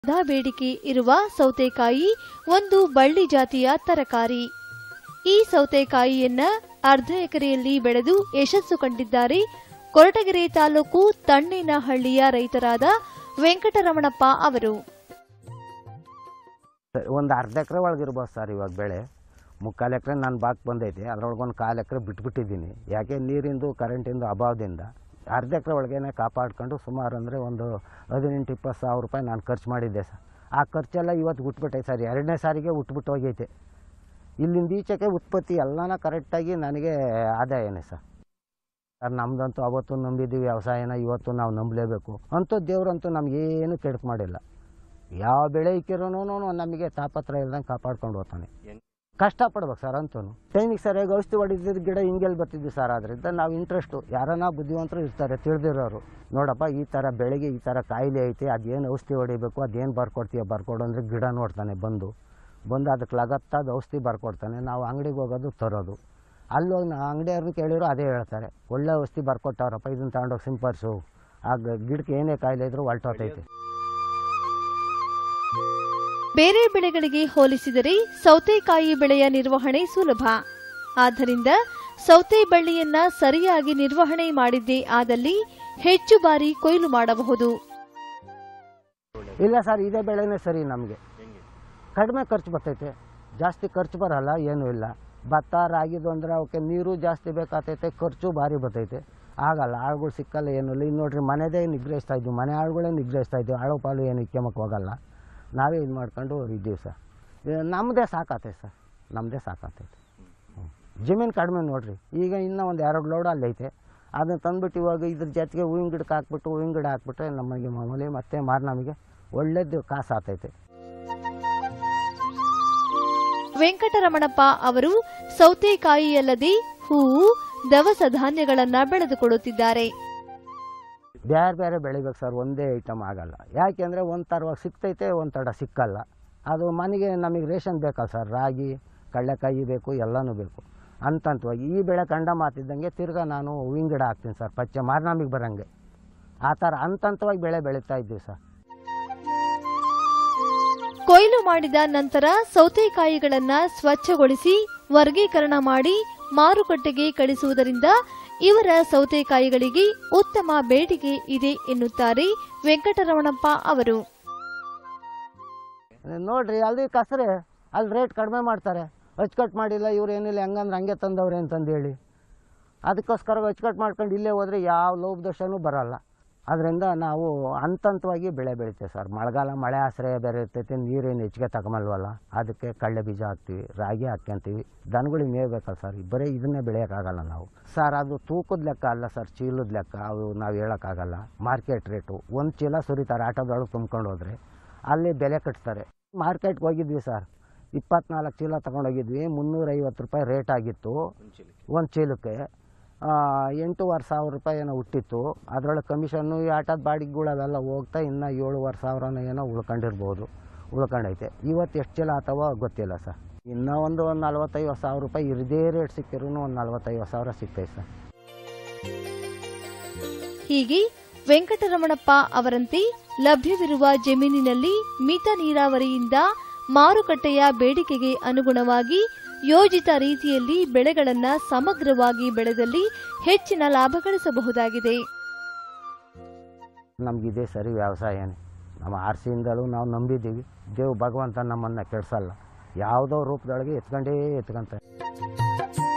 ಬೇಡಿಕೆ ಇರುವ ಸೌತೆಕಾಯಿ ಒಂದು ಬಳ್ಳಿ ಜಾತಿಯ ತರಕಾರಿ ಈ ಸೌತೆಕಾಯಿಯನ್ನ ಅರ್ಧ ಎಕರೆಯಲ್ಲಿ ಬೆಳೆದು ಯಶಸ್ಸು ಕಂಡಿದ್ದಾರೆ ಕೊರಟಗೆರೆ ತಾಲೂಕು ತಣ್ಣೇನಹಳ್ಳಿಯ ರೈತರಾದ ವೆಂಕಟರಮಣಪ್ಪ ಅವರು ಒಂದು ಅರ್ಧ ಎಕರೆ ಒಳಗಿರ್ಬೋದು ಸರ್ ಇವಾಗ ಬೆಳೆ ಮುಕ್ಕಾಲು ಎಕರೆ ನನ್ನ ಬಾಕ್ ಬಂದೈತೆ ಅದ್ರೊಳಗೆ ಒಂದು ಕಾಲು ಎಕರೆ ಬಿಟ್ಬಿಟ್ಟಿದ್ದೀನಿ ಯಾಕೆ ನೀರಿಂದು ಕರೆಂಟಿಂದು ಅಭಾವದಿಂದ ಅರ್ಧ ಎಕರೆ ಒಳಗೇನೆ ಕಾಪಾಡ್ಕೊಂಡು ಸುಮಾರು ಅಂದರೆ ಒಂದು ಹದಿನೆಂಟು ಇಪ್ಪತ್ತು ಸಾವಿರ ರೂಪಾಯಿ ನಾನು ಖರ್ಚು ಮಾಡಿದ್ದೆ ಸರ್ ಆ ಖರ್ಚೆಲ್ಲ ಇವತ್ತು ಹುಟ್ಬಿಟ್ಟೈತೆ ಸರ್ ಎರಡನೇ ಸಾರಿಗೆ ಹುಟ್ಬಿಟ್ಟು ಹೋಗೈತೆ ಇಲ್ಲಿಂದ ಈಚೆಗೆ ಉತ್ಪತ್ತಿ ಎಲ್ಲನ ಕರೆಕ್ಟಾಗಿ ನನಗೆ ಆದಾಯನೇ ಸರ್ ಸರ್ ನಮ್ದಂತೂ ಅವತ್ತು ನಂಬಿದ್ದೀವಿ ವ್ಯವಸಾಯನ ಇವತ್ತು ನಾವು ನಂಬಲೇಬೇಕು ಅಂತೂ ದೇವ್ರಂತೂ ನಮಗೇನು ಕೆಡಕು ಮಾಡಿಲ್ಲ ಯಾವ ಬೆಳೆ ಇಕ್ಕಿರೋನು ನಮಗೆ ತಾಪತ್ರ ಇಲ್ದಂಗೆ ಕಾಪಾಡ್ಕೊಂಡು ಹೋಗ್ತಾನೆ ಕಷ್ಟಪಡ್ಬೇಕು ಸರ್ ಅಂತೂ ಟೈಮಿಗೆ ಸರಿಯಾಗಿ ಔಷಧಿ ಹೊಡಿದಿದ್ದ ಗಿಡ ಹಿಂಗೆಲ್ಲಿ ಬರ್ತಿದ್ವಿ ಸರ್ ಅದರಿಂದ ನಾವು ಇಂಟ್ರೆಸ್ಟು ಯಾರನ್ನ ಬುದ್ಧಿವಂತರು ಇರ್ತಾರೆ ತಿಳಿದಿರೋರು ನೋಡಪ್ಪ ಈ ಥರ ಬೆಳೆಗೆ ಈ ಥರ ಕಾಯಿಲೆ ಐತೆ ಅದೇನು ಔಷಧಿ ಹೊಡಿಬೇಕು ಅದೇನು ಬರ್ಕೊಡ್ತೀಯ ಬರ್ಕೊಡು ಅಂದರೆ ಗಿಡ ನೋಡ್ತಾನೆ ಬಂದು ಬಂದು ಅದಕ್ಕೆ ಲಗತ್ತಾದ ಔಷಧಿ ಬರ್ಕೊಡ್ತಾನೆ ನಾವು ಅಂಗಡಿಗೆ ಹೋಗೋದು ತರೋದು ಅಲ್ಲಿ ಹೋಗಿ ನಾ ಅಂಗಡಿಯವ್ರನ್ನ ಕೇಳಿದ್ರು ಅದೇ ಹೇಳ್ತಾರೆ ಒಳ್ಳೆ ಔಷಧಿ ಬರ್ಕೊಟ್ಟವ್ರಪ್ಪ ಇದನ್ನು ತಗೊಂಡೋಗಿ ಸಿಂಪಡಿಸು ಆ ಗ- ಗಿಡಕ್ಕೆ ಏನೇ ಕಾಯಿಲೆ ಇದ್ರೂ ಹೊಲ್ಟೋತೈತೆ ಬೇರೆ ಬೆಳೆಗಳಿಗೆ ಹೋಲಿಸಿದರೆ ಸೌತೆಕಾಯಿ ಬೆಳೆಯ ನಿರ್ವಹಣೆ ಸುಲಭ ಆದ್ದರಿಂದ ಸೌತೆ ಬಳ್ಳಿಯನ್ನ ಸರಿಯಾಗಿ ನಿರ್ವಹಣೆ ಮಾಡಿದ್ದೇ ಆದಲ್ಲಿ ಹೆಚ್ಚು ಬಾರಿ ಕೊಯ್ಲು ಮಾಡಬಹುದು ಇಲ್ಲ ಸರ್ ಇದೇ ಬೆಳೆನೇ ಸರಿ ನಮಗೆ ಕಡಿಮೆ ಖರ್ಚು ಬರ್ತೈತೆ ಜಾಸ್ತಿ ಖರ್ಚು ಬರಲ್ಲ ಏನೂ ಇಲ್ಲ ಭತ್ತ ರಾಗಿದು ಅಂದರೆ ಅವಕ್ಕೆ ನೀರು ಜಾಸ್ತಿ ಬೇಕಾಗ್ತೈತೆ ಖರ್ಚು ಭಾರಿ ಬರ್ತೈತೆ ಆಗಲ್ಲ ಆಳುಗಳು ಸಿಕ್ಕಲ್ಲ ಏನೂ ಇಲ್ಲ ಇನ್ನು ನೋಡ್ರಿ ಮನೆದೇ ನಿಗ್ರಹಿಸ್ತಾ ಇದ್ವಿ ಮನೆ ಆಳುಗಳೇ ನಿಗ್ರಹಿಸ್ತಾ ಇದ್ವಿ ಆಳು ಪಾಲು ಏನು ಇಕ್ಕೆಮಕ್ಕೆ ಹೋಗಲ್ಲ ನಾವೇ ಇದು ಮಾಡ್ಕೊಂಡು ಇದ್ದೀವಿ ಸರ್ ಇದು ನಮ್ಮದೇ ಸಾಕಾತೈತೆ ಸರ್ ನಮ್ಮದೇ ಸಾಕಾತೈತೆ ಹ್ಮ್. ಜಮೀನು ಕಡಿಮೆ ನೋಡ್ರಿ ಈಗ ಇನ್ನೂ ಒಂದು ಎರಡು ಲೋಡ್ ಅಲ್ಲೈತೆ ಅದನ್ನ ತಂದ್ಬಿಟ್ಟು ಇವಾಗ ಇದ್ರ ಜೊತೆಗೆ ಹೂವಿನ ಗಿಡಕ್ಕೆ ಹಾಕ್ಬಿಟ್ಟು ಹೂವಿನ ಗಿಡ ಹಾಕ್ಬಿಟ್ರೆ ನಮಗೆ ಮಾಮೂಲಿ ಮತ್ತೆ ಮಾರು ನಮಗೆ ಒಳ್ಳೇದು ಕಾಸು ಆತೈತೆ ವೆಂಕಟರಮಣಪ್ಪ ಅವರು ಸೌತೆಕಾಯಿಯಲ್ಲದೆ ಹೂವು ದವಸ ಧಾನ್ಯಗಳನ್ನ ಬೆಳೆದುಕೊಳ್ಳುತ್ತಿದ್ದಾರೆ ಬೇರೆ ಬೇರೆ ಬೆಳಿಬೇಕು ಸರ್ ಒಂದೇ ಐಟಮ್ ಆಗಲ್ಲ ಯಾಕೆಂದರೆ ಒಂದು ತರವಾಗಿ ಸಿಗ್ತೈತೆ ಒಂದು ತಡ ಸಿಕ್ಕಲ್ಲ ಅದು ಮನೆಗೆ ನಮಗೆ ರೇಷನ್ ಬೇಕಲ್ಲ ಸರ್ ರಾಗಿ ಕಡಲೆಕಾಯಿ ಬೇಕು ಎಲ್ಲನೂ ಬೇಕು ಹಂತಂತವಾಗಿ ಈ ಬೆಳೆ ಕಂಡ ಮಾತಿದ್ದಂಗೆ ತಿರ್ಗಾ ನಾನು ಹೂವಿನ ಗಿಡ ಹಾಕ್ತೀನಿ ಸರ್ ಪಚ್ಚೆ ಮಾರ್ನಮಿಗೆ ಬರೋಂಗೆ ಆ ಥರ ಹಂತಂತವಾಗಿ ಬೆಳೆ ಬೆಳೀತಾ ಇದ್ದೀವಿ ಸರ್ ಕೊಯ್ಲು ಮಾಡಿದ ನಂತರ ಸೌತೆಕಾಯಿಗಳನ್ನ ಸ್ವಚ್ಛಗೊಳಿಸಿ ವರ್ಗೀಕರಣ ಮಾಡಿ ಮಾರುಕಟ್ಟೆಗೆ ಕಳಿಸುವುದರಿಂದ ಇವರ ಸೌತೆಕಾಯಿಗಳಿಗೆ ಉತ್ತಮ ಬೇಡಿಕೆ ಇದೆ ಎನ್ನುತ್ತಾರೆ ವೆಂಕಟರಮಣಪ್ಪ ಅವರು ನೋಡ್ರಿ ಅಲ್ಲಿ ಕಸರೆ ಅಲ್ಲಿ ರೇಟ್ ಕಡಿಮೆ ಮಾಡ್ತಾರೆ ಅಚ್ಚುಕಟ್ಟು ಮಾಡಿಲ್ಲ ಇವ್ರು ಏನಿಲ್ಲ ಹೆಂಗಂದ್ರೆ ಹಂಗೆ ತಂದವ್ರೆ ಅಂತಂದು ಹೇಳಿ ಅದಕ್ಕೋಸ್ಕರ ಅಚ್ಚುಕಟ್ಟು ಮಾಡ್ಕೊಂಡು ಇಲ್ಲೇ ಹೋದರೆ ಯಾವ ಲೋಪದೋಷನೂ ಬರಲ್ಲ ಅದರಿಂದ ನಾವು ಹಂತಂತವಾಗಿ ಬೆಳೆ ಬೆಳಿತೇವೆ ಸರ್ ಮಳೆಗಾಲ ಮಳೆ ಆಶ್ರಯ ಬೇರೆ ಇರ್ತೈತೆ ನೀರೇನು ಹೆಚ್ಚಿಗೆ ತಗೊಂಬಲ್ವಲ್ಲ ಅದಕ್ಕೆ ಕಡಲೆ ಬೀಜ ಹಾಕ್ತೀವಿ ರಾಗಿ ಹಾಕ್ಯಂತೀವಿ ದನಗಳಿಗೆ ಮೇಯ್ಬೇಕಲ್ಲ ಸರ್ ಬರೀ ಇದನ್ನೇ ಬೆಳೆಯೋಕ್ಕಾಗಲ್ಲ ನಾವು ಸರ್ ಅದು ತೂಕದ ಲೆಕ್ಕ ಅಲ್ಲ ಸರ್ ಚೀಲದ ಲೆಕ್ಕ ಅವು ನಾವು ಹೇಳೋಕ್ಕಾಗಲ್ಲ ಮಾರ್ಕೆಟ್ ರೇಟು ಒಂದು ಚೀಲ ಸುರಿತಾರೆ ಆಟೋದೊಳಗೆ ತುಂಬ್ಕೊಂಡು ಹೋದರೆ ಅಲ್ಲಿ ಬೆಲೆ ಕಟ್ತಾರೆ ಮಾರ್ಕೆಟ್ಗೆ ಹೋಗಿದ್ವಿ ಸರ್ ಇಪ್ಪತ್ನಾಲ್ಕು ಚೀಲ ತೊಗೊಂಡೋಗಿದ್ವಿ ಮುನ್ನೂರೈವತ್ತು ರೂಪಾಯಿ ರೇಟ್ ಆಗಿತ್ತು ಒಂದು ಚೀಲಕ್ಕೆ ಆ, ಎಂಟೂವರೆ ಸಾವಿರ ರೂಪಾಯಿ ಏನೋ ಹುಟ್ಟಿತ್ತು ಅದರೊಳಗೆ ಕಮಿಷನ್ನು ಈ ಆಟದ ಬಾಡಿಗೆಗಳು ಅವೆಲ್ಲ ಹೋಗ್ತಾ ಇನ್ನು ಏಳುವರೆ ಸಾವಿರನ ಏನೋ ಉಳ್ಕೊಂಡಿರ್ಬೋದು ಉಳ್ಕೊಂಡೈತೆ ಇವತ್ತು ಎಷ್ಟು ಚೀಲ ಆತವೋ ಗೊತ್ತಿಲ್ಲ ಸರ್ ಇನ್ನೂ ಒಂದು ಒಂದು ನಲ್ವತ್ತೈವತ್ತು ಸಾವಿರ ರೂಪಾಯಿ ಇರದೇ ರೇಟ್ ಸಿಕ್ಕಿರೂ ಒಂದು ನಲ್ವತ್ತೈವತ್ತು ಸಾವಿರ ಸಿಗ್ತೈತೆ ಸರ್ ಹೀಗೆ ವೆಂಕಟರಮಣಪ್ಪ ಅವರಂತೆ ಲಭ್ಯವಿರುವ ಜಮೀನಿನಲ್ಲಿ ಮಿತ ನೀರಾವರಿಯಿಂದ ಮಾರುಕಟ್ಟೆಯ ಬೇಡಿಕೆಗೆ ಅನುಗುಣವಾಗಿ ಯೋಜಿತ ರೀತಿಯಲ್ಲಿ ಬೆಳೆಗಳನ್ನ ಸಮಗ್ರವಾಗಿ ಬೆಳೆದಲ್ಲಿ ಹೆಚ್ಚಿನ ಲಾಭ ಗಳಿಸಬಹುದಾಗಿದೆ ನಮಗಿದೆ ಸರಿ ವ್ಯವಸಾಯನೇ ನಮ್ಮ ಆರ್ಸಿಯಿಂದಲೂ ನಾವು ನಂಬಿದ್ದೀವಿ ದೇವ್ ಭಗವಂತ ನಮ್ಮನ್ನು ಕೆಡಿಸಲ್ಲ ಯಾವುದೋ ರೂಪದೊಳಗೆ ಎತ್ಕೊಂಡೇ ಎತ್ಕೊಂತ